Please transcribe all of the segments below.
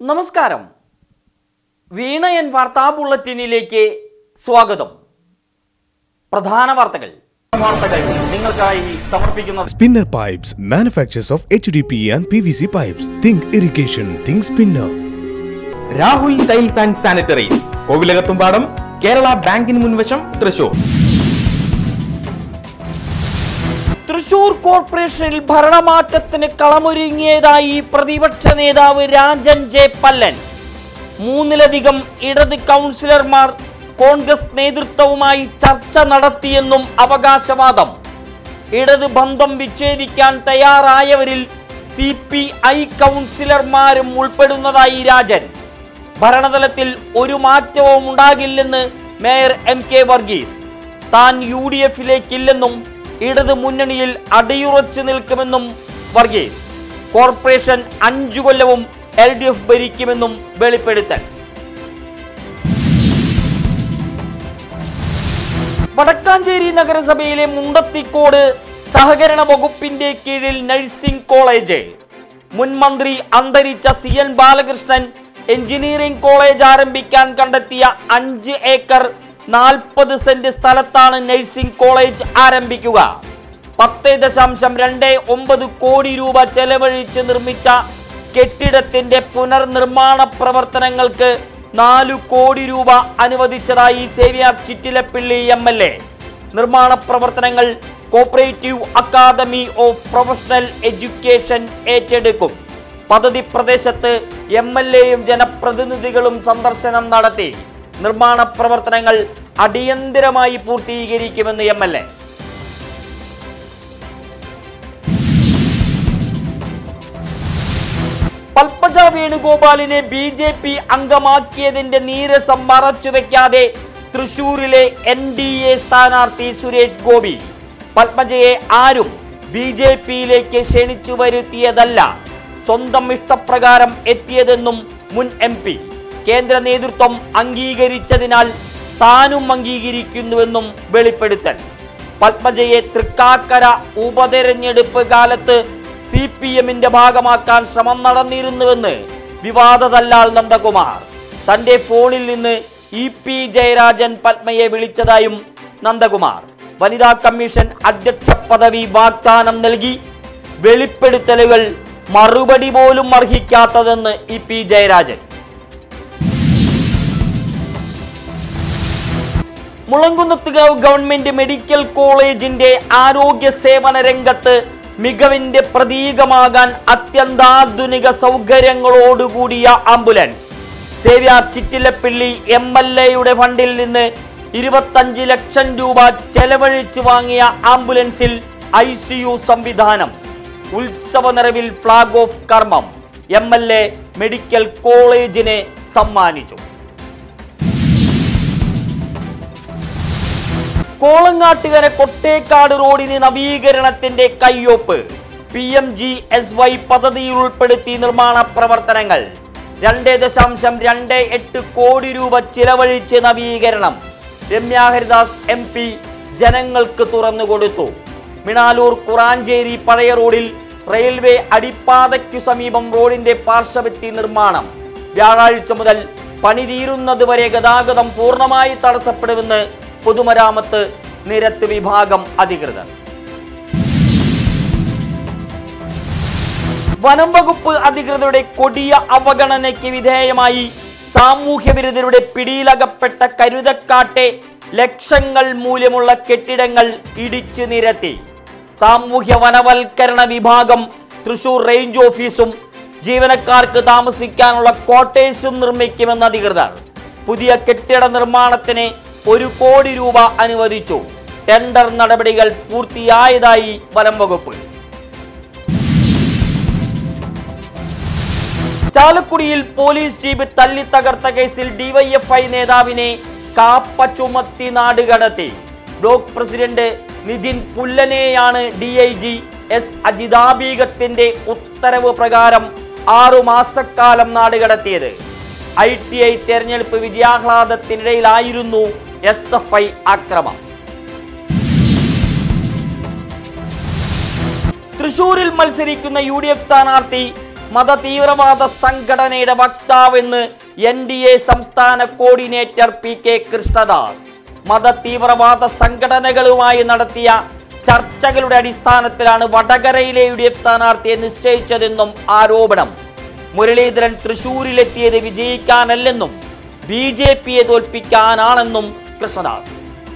നമസ്കാരം വീണയൻ വാർത്താ ബുള്ളറ്റിനിലേക്ക് സ്വാഗതം പ്രധാന വാർത്തകൾ വാർത്തകൾ നിങ്ങൾക്കായി സമർപ്പിക്കുന്നത് Spinner Pipes, manufacturers of HDPE and PVC pipes. Think irrigation, think spinner. Rahul tiles and sanitaries Kovilakathumpadam Kerala ബാങ്കിന് മുൻവശം തൃശൂർ തൃശൂർ കോർപ്പറേഷനിൽ ഭരണമാറ്റത്തിന് കളമൊരുങ്ങിയതായി പ്രതിപക്ഷ നേതാവ് രാജൻ ജെ പല്ലൻ മൂന്നിലധികം ഇടത് കൗൺസിലർമാർ കോൺഗ്രസ് നേതൃത്വവുമായി ചർച്ച നടത്തിയെന്നും അവകാശവാദം ഇടത് ബന്ധം വിച്ഛേദിക്കാൻ തയ്യാറായവരിൽ സി പി ഐ കൗൺസിലർമാരും ഉൾപ്പെടുന്നതായി രാജൻ ഭരണതലത്തിൽ ഒരു മാറ്റവും ഉണ്ടാകില്ലെന്ന് മേയർ എം കെ വർഗീസ് താൻ യു ഡി എഫിലേക്കില്ലെന്നും ഇടത് മുന്നണിയിൽ അടിയുറച്ചു നിൽക്കുമെന്നും വർഗീസ് കോർപ്പറേഷൻ അഞ്ചു കൊല്ലവും എൽ ഡി എഫ് ഭരിക്കുമെന്നും വെളിപ്പെടുത്തൽ വടക്കാഞ്ചേരി നഗരസഭയിലെ മുണ്ടത്തിക്കോട് സഹകരണ വകുപ്പിന്റെ കീഴിൽ നഴ്സിംഗ് കോളേജ് മുൻ മന്ത്രി അന്തരിച്ച C N Balakrishnan engineering college ആരംഭിക്കാൻ കണ്ടെത്തിയ അഞ്ച് ഏക്കർ നാൽപ്പത് സെന്റ് സ്ഥലത്താണ് നഴ്സിംഗ് കോളേജ് ആരംഭിക്കുക പത്ത് ദശാംശം രണ്ട് ഒമ്പത് കോടി രൂപ ചെലവഴിച്ച് നിർമ്മിച്ച കെട്ടിടത്തിന്റെ പുനർനിർമ്മാണ പ്രവർത്തനങ്ങൾക്ക് നാലു കോടി രൂപ അനുവദിച്ചതായി Xavier Chittilappilly M L A നിർമ്മാണ പ്രവർത്തനങ്ങൾ cooperative academy of professional education ഏറ്റെടുക്കും പദ്ധതി പ്രദേശത്ത് എം എൽ എയും ജനപ്രതിനിധികളും സന്ദർശനം നടത്തി നിർമ്മാണ പ്രവർത്തനങ്ങൾ അടിയന്തിരമായി പൂർത്തീകരിക്കുമെന്ന് എം എൽ എ പൽപ്പജ വേണുഗോപാലിനെ ബി ജെ പി അംഗമാക്കിയതിന്റെ നീരസം മറച്ചുവെക്കാതെ തൃശൂരിലെ എൻ ഡി എ സ്ഥാനാർത്ഥി സുരേഷ് ഗോപി പത്മജയെ ആരും ബി ജെ പിയിലേക്ക് ക്ഷണിച്ചു വരുത്തിയതല്ല സ്വന്തം ഇഷ്ടപ്രകാരം എത്തിയതെന്നും മുൻ എം പി കേന്ദ്ര നേതൃത്വം അംഗീകരിച്ചതിനാൽ താനും അംഗീകരിക്കുന്നുവെന്നും വെളിപ്പെടുത്തൽ പത്മജയെ തൃക്കാക്കര ഉപതെരഞ്ഞെടുപ്പ് കാലത്ത് സി പി എമ്മിന്റെ ഭാഗമാക്കാൻ ശ്രമം നടന്നിരുന്നുവെന്ന് വിവാദ ദല്ലാൽ നന്ദകുമാർ തന്റെ ഫോണിൽ നിന്ന് ഇ പി ജയരാജൻ പത്മയെ വിളിച്ചതായും നന്ദകുമാർ വനിതാ കമ്മീഷൻ അധ്യക്ഷ പദവി വാഗ്ദാനം നൽകി വെളിപ്പെടുത്തലുകൾ മറുപടി പോലും അർഹിക്കാത്തതെന്ന് E P Jayarajan Mulankunnathukavu government medical കോളേജിന്റെ ആരോഗ്യ സേവന രംഗത്ത് മികവിന്റെ പ്രതീകമാകാൻ അത്യന്താധുനിക സൗകര്യങ്ങളോടുകൂടിയ ambulance Xavier Chittilappilly M L എയുടെ ഫണ്ടിൽ നിന്ന് ഇരുപത്തഞ്ച് ലക്ഷം രൂപ ചെലവഴിച്ചു വാങ്ങിയ ആംബുലൻസിൽ ഐ സി യു സംവിധാനം ഉത്സവ നിറവിൽ ഫ്ലാഗ് ഓഫ് കർമ്മം എം എൽ എ മെഡിക്കൽ കോളേജിനെ സമ്മാനിച്ചു കോളങ്ങാട്ടുകര കൊട്ടേക്കാട് റോഡിന് നവീകരണത്തിന്റെ കയ്യൊപ്പ് P M G S Y പദ്ധതിയിൽ ഉൾപ്പെടുത്തി നിർമ്മാണ പ്രവർത്തനങ്ങൾ രണ്ട് ദശാംശം രണ്ട് എട്ട് കോടി രൂപ ചിലവഴിച്ച് നവീകരണം രമ്യ ഹരിദാസ് എം പി ജനങ്ങൾക്ക് തുറന്നുകൊടുത്തു മിണാലൂർ കുറാഞ്ചേരി പഴയ റോഡിൽ റെയിൽവേ അടിപ്പാതയ്ക്കു സമീപം റോഡിന്റെ പാർശ്വഭിത്തി നിർമ്മാണം വ്യാഴാഴ്ച മുതൽ പണി തീരുന്നതുവരെ ഗതാഗതം പൂർണ്ണമായി തടസ്സപ്പെടുമെന്ന് പൊതുമരാമത്ത് നിരത്ത് വിഭാഗം അധികൃതർ വനം വകുപ്പ് അധികൃതരുടെ കൊടിയ അവഗണനയ്ക്ക് വിധേയമായി സാമൂഹ്യ വിരുദ്ധരുടെ പിടിയിലകപ്പെട്ട കരുതക്കാട്ടെ ലക്ഷങ്ങൾ മൂല്യമുള്ള കെട്ടിടങ്ങൾ ഇടിച്ചു നിരത്തി സാമൂഹ്യ വനവൽക്കരണ വിഭാഗം തൃശൂർ റേഞ്ച് ഓഫീസും ജീവനക്കാർക്ക് താമസിക്കാനുള്ള ക്വാർട്ടേഴ്സും നിർമ്മിക്കുമെന്ന് അധികൃതർ പുതിയ കെട്ടിട നിർമ്മാണത്തിന് ഒരു കോടി രൂപ അനുവദിച്ചു ടെൻഡർ നടപടികൾ പൂർത്തിയായതായി വനം വകുപ്പ് ചാലക്കുടിയിൽ പോലീസ് ജീപ്പ് തല്ലി തകർത്ത കേസിൽ ഡിവൈഎഫ്ഐ നേതാവിനെ കാപ്പ ചുമത്തി നാടുകടത്തി ബ്ലോക്ക് പ്രസിഡന്റ് നിതിൻ പുല്ലനെയാണ് ഡി ഐ ജി എസ് അജിതാബീഗത്തിന്റെ ഉത്തരവ് പ്രകാരം ആറു മാസക്കാലം നാടുകടത്തിയത് ഐ ടി ഐ തെരഞ്ഞെടുപ്പ് വിജയാഹ്ലാദത്തിനിടയിലായിരുന്നു എസ് എഫ് ഐ ആക്രമം തൃശൂരിൽ മത്സരിക്കുന്ന യു ഡി എഫ് സ്ഥാനാർത്ഥി മതതീവ്രവാദ സംഘടനയുടെ വക്താവെന്ന് എൻ ഡി എ സംസ്ഥാന കോർഡിനേറ്റർ പി കെ കൃഷ്ണദാസ് മതതീവ്രവാദ സംഘടനകളുമായി നടത്തിയ ചർച്ചകളുടെ അടിസ്ഥാനത്തിലാണ് വടകരയിലെ യു ഡി എഫ് സ്ഥാനാർത്ഥിയെ നിശ്ചയിച്ചതെന്നും ആരോപണം മുരളീധരൻ തൃശൂരിലെത്തിയത് വിജയിക്കാനല്ലെന്നും ബി ജെ പിയെ തോൽപ്പിക്കാനാണെന്നും കൃഷ്ണദാസ്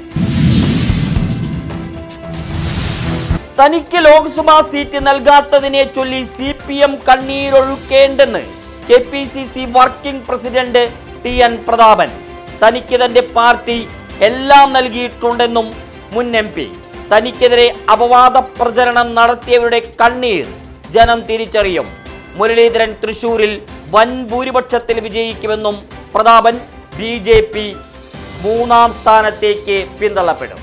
തനിക്ക് ലോക്സഭാ സീറ്റ് നൽകാത്തതിനെ ചൊല്ലി സി പി എം കണ്ണീരൊഴുക്കേണ്ടെന്ന് K P C C working president T N Prathapan തനിക്ക് തന്റെ പാർട്ടി എല്ലാം നൽകിയിട്ടുണ്ടെന്നും മുൻ എം പി തനിക്കെതിരെ അപവാദ പ്രചരണം നടത്തിയവരുടെ കണ്ണീർ ജനം തിരിച്ചറിയും മുരളീധരൻ തൃശൂരിൽ വൻ ഭൂരിപക്ഷത്തിൽ വിജയിക്കുമെന്നും പ്രതാപൻ ബി ജെ പി മൂന്നാം സ്ഥാനത്തേക്ക് പിന്തള്ളപ്പെടും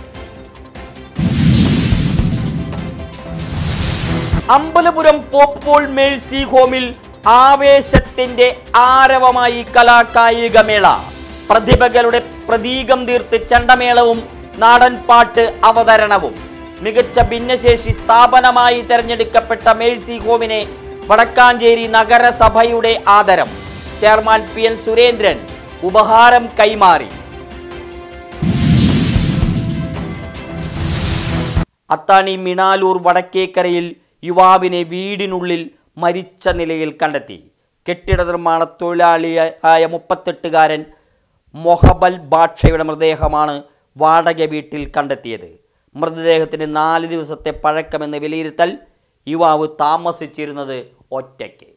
അമ്പലപുരം പോപ്പോൾ മേഴ്സി ഹോമിൽ ആവേശത്തിന്റെ ആരവമായി കലാകായിക മേള പ്രതിഭകളുടെ പ്രതീകം തീർത്ത് ചെണ്ടമേളവും നാടൻ പാട്ട് അവതരണവും മികച്ച ഭിന്നശേഷി സ്ഥാപനമായി തെരഞ്ഞെടുക്കപ്പെട്ട മേഴ്സി ഹോമിനെ വടക്കാഞ്ചേരി നഗരസഭയുടെ ആദരം ചെയർമാൻ പി എൻ സുരേന്ദ്രൻ ഉപഹാരം കൈമാറി അത്താണി മിണാലൂർ വടക്കേക്കരയിൽ യുവാവിനെ വീടിനുള്ളിൽ മരിച്ച നിലയിൽ കണ്ടെത്തി കെട്ടിട നിർമ്മാണ തൊഴിലാളിയായ മുപ്പത്തെട്ടുകാരൻ മൊഹബൽ ബാക്ഷയുടെ മൃതദേഹമാണ് വാടക വീട്ടിൽ കണ്ടെത്തിയത് മൃതദേഹത്തിന് നാല് ദിവസത്തെ പഴക്കമെന്ന് വിലയിരുത്തൽ യുവാവ് താമസിച്ചിരുന്നത് ഒറ്റയ്ക്ക്